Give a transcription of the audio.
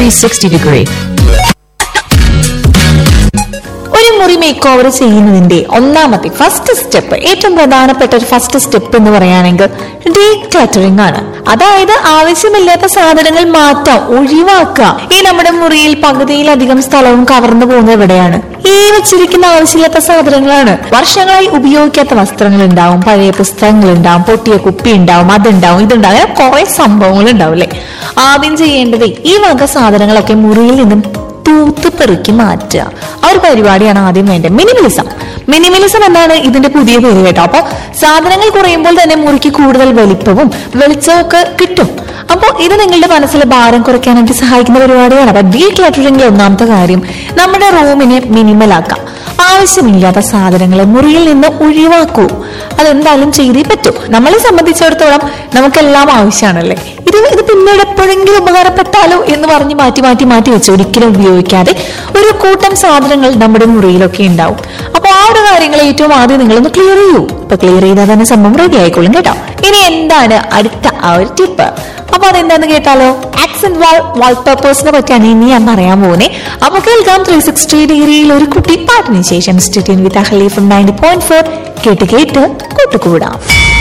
360 degree. ഒരു മുറി make over ചെയ്യുന്നതിന്റെ ഒന്നാമത്തെ ഫസ്റ്റ് സ്റ്റെപ്പ് ഏറ്റവും പ്രധാനപ്പെട്ട ഒരു ഫസ്റ്റ് സ്റ്റെപ്പ് എന്ന് പറയുകയാണെങ്കിൽ ഡീ ക്ലറ്ററിംഗ് ആണ് അതായത് ആവശ്യമില്ലാത്ത സാധനങ്ങൾ മാറ്റാം ഒഴിവാക്കുക ഈ നമ്മുടെ മുറിയിൽ പകുതിയിലധികം സ്ഥലവും കവർന്നു പോകുന്നത് എവിടെയാണ് ഈ വെച്ചിരിക്കുന്ന ആവശ്യമില്ലാത്ത സാധനങ്ങളാണ് വർഷങ്ങളായി ഉപയോഗിക്കാത്ത വസ്ത്രങ്ങൾ ഉണ്ടാവും പഴയ പുസ്തകങ്ങൾ ഉണ്ടാവും പൊട്ടിയ കുപ്പി ഉണ്ടാവും അതുണ്ടാവും ഇതുണ്ടാവും അങ്ങനെ കുറെ സംഭവങ്ങൾ ഉണ്ടാവില്ലേ ആദ്യം ചെയ്യേണ്ടത് ഈ വക സാധനങ്ങളൊക്കെ മുറിയിൽ നിന്നും തൂത്ത് പെറുക്കി മാറ്റുക ആ ഒരു പരിപാടിയാണ് ആദ്യം വേണ്ടത് മിനിമലിസം മിനിമലിസം എന്നാണ് ഇതിന്റെ പുതിയ പേര് കേട്ടോ അപ്പൊ സാധനങ്ങൾ കുറയുമ്പോൾ തന്നെ മുറിക്ക് കൂടുതൽ വലിപ്പവും വെളിച്ചവും ഒക്കെ കിട്ടും അപ്പോൾ ഇത് നിങ്ങളുടെ മനസ്സിലെ ഭാരം കുറയ്ക്കാനായിട്ട് സഹായിക്കുന്ന പരിപാടിയാണ് അപ്പൊ ഡീ ക്ലറ്ററിംഗിലെ ഒന്നാമത്തെ കാര്യം നമ്മുടെ റൂമിനെ മിനിമൽ ആക്കാം ആവശ്യമില്ലാത്ത സാധനങ്ങളെ മുറിയിൽ നിന്ന് ഒഴിവാക്കൂ അതെന്തായാലും ചെയ്തേ പറ്റൂ നമ്മളെ സംബന്ധിച്ചിടത്തോളം നമുക്കെല്ലാം ആവശ്യമാണല്ലേ ഇത് ഇത് പിന്നീട് എപ്പോഴെങ്കിലും ഉപകാരപ്പെട്ടാലോ എന്ന് പറഞ്ഞ് മാറ്റി മാറ്റി മാറ്റി വെച്ച് ഒരിക്കലും ഉപയോഗിക്കാതെ ഒരു കൂട്ടം സാധനങ്ങൾ നമ്മുടെ മുറിയിലൊക്കെ ഉണ്ടാവും അപ്പൊ ആ ഒരു കാര്യങ്ങൾ ഏറ്റവും ആദ്യം നിങ്ങളൊന്ന് ക്ലിയർ ചെയ്യൂ ഇപ്പൊ ക്ലിയർ ചെയ്താൽ തന്നെ സംഭവം റെഡി ആയിക്കോളും കേട്ടോ ഇനി എന്താണ് അടുത്ത ആ ഒരു ടിപ്പ് അപ്പൊ അതെന്താന്ന് കേട്ടാലോ ആക്സെന്റ് വാൾ വാൾപേപ്പേഴ്സിനെ പറ്റിയാണ് ഇനി ഞാൻ പറയാൻ പോകുന്നത് അപ്പൊ കേൾക്കാം ത്രീ സിക്സ്റ്റി ഡിഗ്രിയിൽ ഒരു കുട്ടി പാട്ടിന് ശേഷം stay tuned with Ahali from ninety point four കേട്ട് കേട്ട് കൂട്ടുകൂടാം